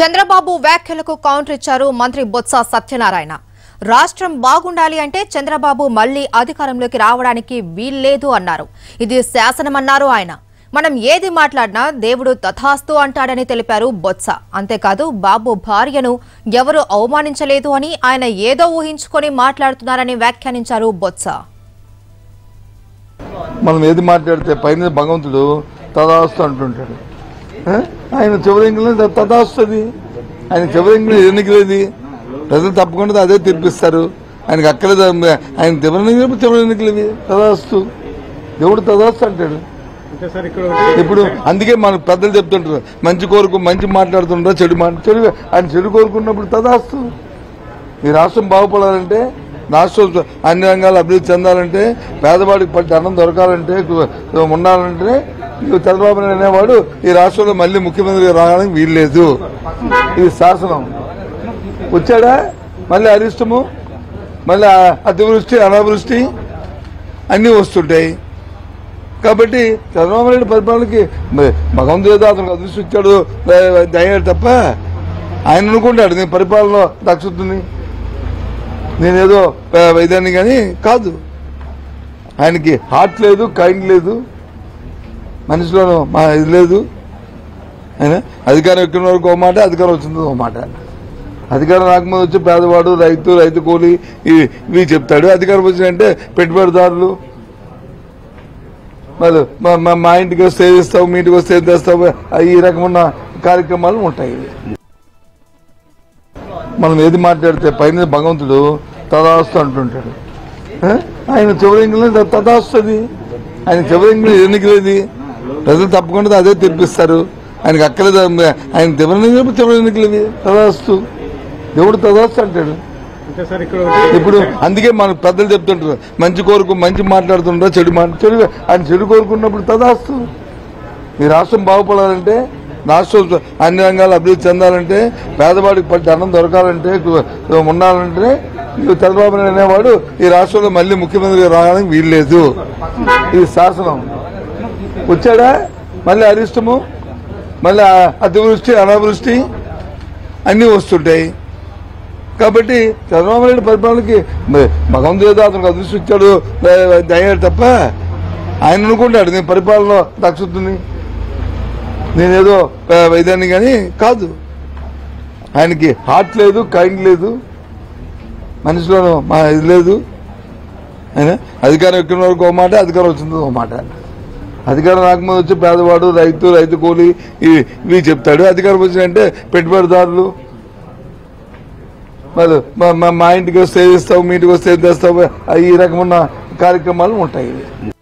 చంద్రబాబు వ్యాఖ్యలకు కౌంటర్ ఇచ్చారు మంత్రి బొత్స సత్యనారాయణ రాష్ట్రం బాగుండాలి అంటే చంద్రబాబు మళ్లీ అధికారంలోకి రావడానికి వీల్లేదు అన్నారు ఇది శాసనమన్నారు ఆయన మనం ఏది మాట్లాడినా దేవుడు తథాస్తు అంటాడని తెలిపారు బొత్స అంతేకాదు బాబు భార్యను ఎవరు అవమానించలేదు అని ఆయన ఏదో ఊహించుకొని మాట్లాడుతున్నారని వ్యాఖ్యానించారు బొత్స మనం ఏది మాట్లాడితే పైన భగవంతుడు తదాస్తు అంటుంటాడు ఆ? ఆయన చివరింగిలో తదాస్తుంది ఆయన చివరింగిలో ఎన్నికలేది ప్రజలు తప్పకుండా అదే తీర్పిస్తారు ఆయనకి అక్కలేదు ఆయన చివరి చివరి ఎన్నికలేవి తదాస్తు దేవుడు తదాస్తు అంటాడు అంటే సార్ ఇక్కడ ఒకటి ఇప్పుడు అందుకే మన పెద్దలు చెప్తుంటారు మంచి కోరుకు మంచి మాట్లాడుతుంటారు చెడు మాట చెడు ఆయన చెడు కోరుకున్నప్పుడు తదాస్తు ఈ రాష్ట్రం బాగుపడాలంటే రాష్ట్రం అన్ని రంగాలు అభివృద్ధి చెందాలంటే పేదవాడికి పట్టి అన్నం దొరకాలంటే కు- ఉండాలంటే ఈ చంద్రబాబు నాయుడు అనేవాడు ఈ రాష్ట్రంలో మళ్ళీ ముఖ్యమంత్రిగా రావడానికి వీల్లేదు ఇది శాసనం వచ్చాడా మళ్ళీ అరిష్టము మళ్ళీ ఆ- అతివృష్టి అనావృష్టి అన్నీ వస్తుంటాయి కాబట్టి చంద్రబాబు నాయుడు పరిపాలనకి మరి భగవంతుడు ఏదో అతనికి అదృష్టి ఇచ్చాడు దయ్యాడు తప్ప ఆయన అనుకుంటాడు నేను పరిపాలనలో దక్షతుంది నేనేదో ఆ, ఇదాన్ని కానీ కాదు ఆయనకి హార్ట్ లేదు కైండ్ లేదు మనిషిలోనూ మా ఇది లేదు ఆయన అధికారం ఎక్కిన వరకు ఒక మాట అధికారం వచ్చింది ఒక మాట అధికారం రాకముందు వచ్చి పేదవాడు రైతు రైతు కూలి ఇవి ఇవి చెప్తాడు అధికారం వచ్చినంటే పెట్టుబడిదారులు మరి మా- మా- మా ఇంటికి వస్తే ఏది ఇస్తావు మీ ఇంటికి వస్తే ఏది తెస్తావు ఈ రకమైన కార్యక్రమాలు ఉంటాయి మనం ఏది మాట్లాడితే పైన భగవంతుడు తదాస్తు అంటుంటాడు ఆ? ఆయన చివరింగిలో తదాస్తుంది ఆయన చివరింగిలో ఎన్నికలేది ప్రజలు తప్పకుండా అదే తీర్పిస్తారు ఆయనకి అక్కలేదు ఆయన చివరి చివరి ఎన్నికలేవి తదాస్తు దేవుడు తదాస్తు అంటాడు అంటే సార్ ఇక్కడ ఒకటి ఇప్పుడు అందుకే మన పెద్దలు చెప్తుంటారు మంచి కోరుకు మంచి మాట్లాడుతుంటారు చెడు మాట చెడు ఆయన చెడు కోరుకున్నప్పుడు తదాస్తు ఈ రాష్ట్రం బాగుపడాలంటే రాష్ట్రం అన్ని రంగాలు అభివృద్ధి చెందాలంటే పేదవాడికి పట్టి అన్నం దొరకాలంటే కు- ఉండాలంటే ఈ చంద్రబాబు నాయుడు అనేవాడు ఈ రాష్ట్రంలో మళ్ళీ ముఖ్యమంత్రిగా రావడానికి వీల్లేదు ఇది శాసనం వచ్చాడా మళ్ళీ అరిష్టము మళ్ళీ ఆ- అతివృష్టి అనావృష్టి అన్నీ వస్తుంటాయి కాబట్టి చంద్రబాబు నాయుడు పరిపాలనకి మరి భగవంతుడు ఏదో అతనికి అదృష్టి ఇచ్చాడు దయ్యాడు తప్ప ఆయన అనుకుంటాడు నేను పరిపాలనలో దక్షతుంది నేనేదో ఆ, ఇదాన్ని కానీ కాదు ఆయనకి హార్ట్ లేదు కైండ్ లేదు మనిషిలోనూ మా ఇది లేదు ఆయన అధికారం ఎక్కిన వరకు ఒక మాట అధికారం వచ్చింది ఒక మాట అధికారం రాకముందు వచ్చి పేదవాడు రైతు రైతు కూలి ఇవి ఇవి చెప్తాడు అధికారం వచ్చినంటే పెట్టుబడిదారులు మరి మా- మా- మా ఇంటికి వస్తే ఏది ఇస్తావు మీ ఇంటికి వస్తే ఏది తెస్తావు ఈ రకమైన కార్యక్రమాలు ఉంటాయి